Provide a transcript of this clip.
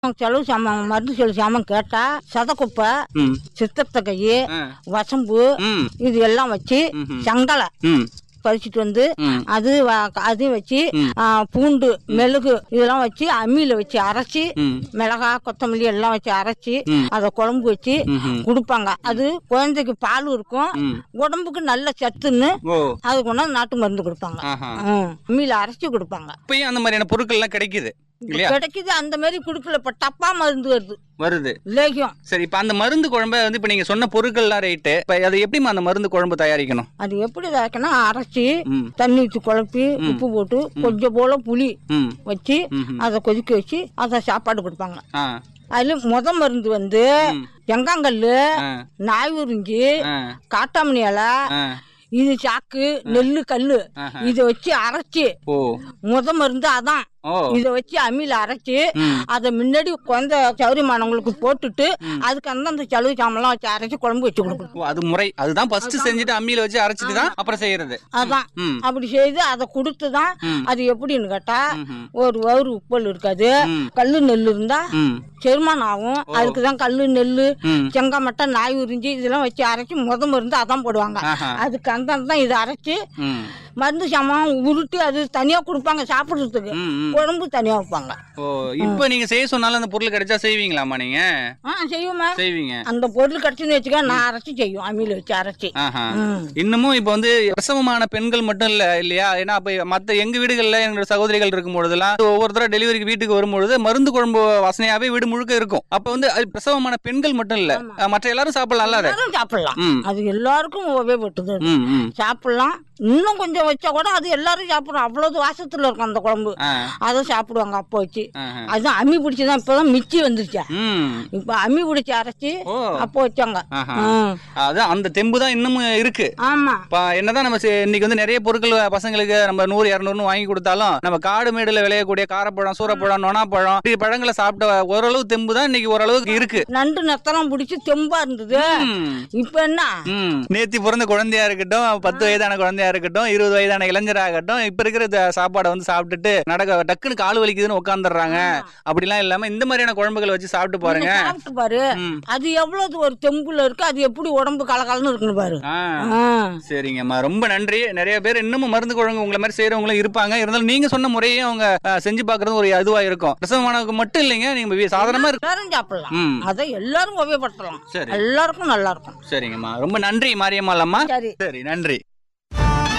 செலவு சாமான் மருந்து செலவு சாமான் கேட்டா சதக்குப்பை ம் சித்தத்தை கை ஆ. வசம்பு ம் இது எல்லாம் வச்சு ம்ஹும். சங்கலை ம் பறிச்சுட்டு வந்து ம். அது வ- அதையும் வச்சு ம். ஆ, பூண்டு மெழுகு இதெல்லாம் வச்சு அம்மியில வச்சு அரைச்சி ம் மிளகா கொத்தமல்லி எல்லாம் வச்சு அரைச்சி ம். அதை குழம்பு வச்சு ம்ஹும். கொடுப்பாங்க அது குழந்தைக்கு பால் இருக்கும் ம் உடம்புக்கு நல்ல சத்துன்னு ஓ அது கொண்டாந்து நாட்டு மருந்து கொடுப்பாங்க ஆஹா ம். அம்மியில அரைச்சி கொடுப்பாங்க இப்பயும் அந்த மாதிரியான பொருட்கள்லாம் கிடைக்குது இல்லையா கிடைக்குது அந்த மாதிரி கொடுக்கல இப்ப டப்பா மருந்து வருது வருது லேகியம் சரி இப்ப அந்த மருந்து குழம்பு வந்து இப்ப நீங்க சொன்ன பொருட்கள்லாம் ரைட்டு இப்ப அது எப்படிமா அந்த மருந்து குழம்பு தயாரிக்கணும் அது எப்படி வைக்கணும் அரைச்சி ம் தண்ணி ஊற்றி குழப்பி உப்பு போட்டு கொஞ்சம் போல புளி ம் வச்சு ம்ஹும். அதை கொதிக்க வச்சு அதை சாப்பாடு கொடுப்பாங்க ஆ அதுல முத மருந்து வந்து ம். வெங்காங்கல்லு ஆ நாய் உறிஞ்சி ஆ காட்டாமணி இலை ஆ இது சாக்கு நெல்லு கல்லு ஆஹா. இதை வச்சு அரைச்சி ஓ முத மருந்து அதான் ஓ இதை வச்சு அம்மியில அரைச்சி ம் அதை முன்னாடி குழந்தை சௌரியமானவங்களுக்கு போட்டுட்டு அதுக்கு அந்தந்த செலவு சாமெல்லாம் வச்சு அரைச்சி குழம்பு வச்சு கொடுக்கணும் ஓ, அது முறை அதுதான் ஃபர்ஸ்ட் செஞ்சுட்டு அம்மியில வச்சு அரைச்சிட்டு தான் அப்புறம் செய்யறது அதான் ம் அப்படி செய்து அதை கொடுத்து தான் ம். அது எப்படின்னு கேட்டா ம்ஹும். ஒரு வவுறு உப்பல் இருக்காது ம். கல்லு நெல் இருந்தா ம் செருமானம் ஆகும் அதுக்கு தான் கல்லு நெல் ம் செங்காமட்டை நாய் உறிஞ்சி இதெல்லாம் வச்சு அரைச்சி முத மருந்து அதான் போடுவாங்க ஆஹா அதுக்கு அந்த தான் இதை அரைச்சி ம் மருந்து சாமான் உருட்டி அது தனியா கொடுப்பாங்க சாப்பிடுறதுக்கு ம் ம் குழம்பு தனியா வைப்பாங்க ஓ இப்போ நீங்க செய்ய சொன்னாலும் அந்த பொருள் கிடைச்சா செய்வீங்களாமா நீங்க ஆ செய்வோமா செய்வீங்க அந்த பொருள் கிடைச்சுன்னு வச்சுக்க நான் அரைச்சி செய்யும் அம்மியில வச்சு அரைச்சி ஆஹா ம். இன்னமும் இப்போ வந்து பிரசவமான பெண்கள் மட்டும் இல்ல இல்லையா ஏன்னா அப்ப மத்த எங்க வீடுகள்ல எங்களோட சகோதரிகள் இருக்கும் பொழுதெல்லாம் ஒவ்வொருத்தர டெலிவரிக்கு வீட்டுக்கு வரும்பொழுது மருந்து குழம்பு வாசனையாவே வீடு முழுக்க இருக்கும் அப்ப வந்து அது பிரசவமான பெண்கள் மட்டும் இல்ல அஹ் மற்ற எல்லாரும் சாப்பிடலாம்ல அதை எல்லாரும் சாப்பிடலாம் ம் அது எல்லாருக்கும் உபயோகப்பட்டது அது. ம் ம் சாப்பிடலாம் இன்னும் கொஞ்சம் வச்சா கூட அது எல்லாரும் சாப்பிடும் அவ்வளவு வாசத்துல இருக்கும் அந்த குழம்பு ஆ அதை சாப்பிடுவாங்க அப்போ வச்சு ஆஹா. அதுதான் அம்மி பிடிச்சி தான் இப்பதான் மிச்சி வந்துருச்சா ம் இப்ப அம்மி பிடிச்சி அரைச்சி ஓ அப்போ வச்சாங்க ஆஹா ம். அதான் அந்த தெம்பு தான் இன்னமும் இருக்கு ஆமா இப்ப என்னதான் நம்ம செ- இன்னைக்கு வந்து நிறைய பொருட்கள் பசங்களுக்கு நம்ம நூறு இரநூறுன்னு வாங்கி கொடுத்தாலும் நம்ம காடு மேடுல விளையக்கூடிய காரப்பழம் சூரப்பழம் நொனாப்பழம் இப்படி பழங்களை சாப்பிட்ட ஓரளவு தெம்பு தான் இன்னைக்கு ஓரளவுக்கு இருக்கு நண்டு நத்தெல்லாம் பிடிச்சி தெம்பா இருந்தது ம். இப்ப என்ன ம். நேத்தி பிறந்த குழந்தையா இருக்கட்டும் பத்து வயதான குழந்தையா இருக்கட்டும் இருபது வயதான இளைஞராகட்டும் இப்ப இருக்கிற த- சாப்பாடை வந்து சாப்பிட்டுட்டு நடக்க டக்குன்னு கால் வலிக்குதுன்னு உட்காந்துடுறாங்க அப்படிலாம் இல்லாம இந்த மாதிரியான குழம்புகளை வச்சு சாப்பிட்டு பாருங்க நீங்க சாப்பிட்டு பாரு ம். அது எவ்வளவு ஒரு தெம்புல இருக்கு அது எப்படி உடம்பு கலகலன்னு இருக்குன்னு பாரு ஆ ஆ. சரிங்கம்மா ரொம்ப நன்றி நிறைய பேர் இன்னமும் மருந்து குழம்பு உங்களை மாதிரி செய்யறவங்களும் இருப்பாங்க இருந்தாலும் நீங்க சொன்ன முறையே அவங்க அஹ், செஞ்சு பாக்குறது ஒரு இதுவா இருக்கும் பிரசவமானவங்க மட்டும் இல்லைங்க நீங்க வி- சாதாரணமா இருக்கு எல்லாரும் சாப்பிடலாம் ம் அதை எல்லாரும் உபயோகப்படுத்தலாம் சரி எல்லாருக்கும் நல்லா இருக்கும் சரிங்கம்மா ரொம்ப நன்றி மாரியம்மா அம்மா சரி சரி நன்றி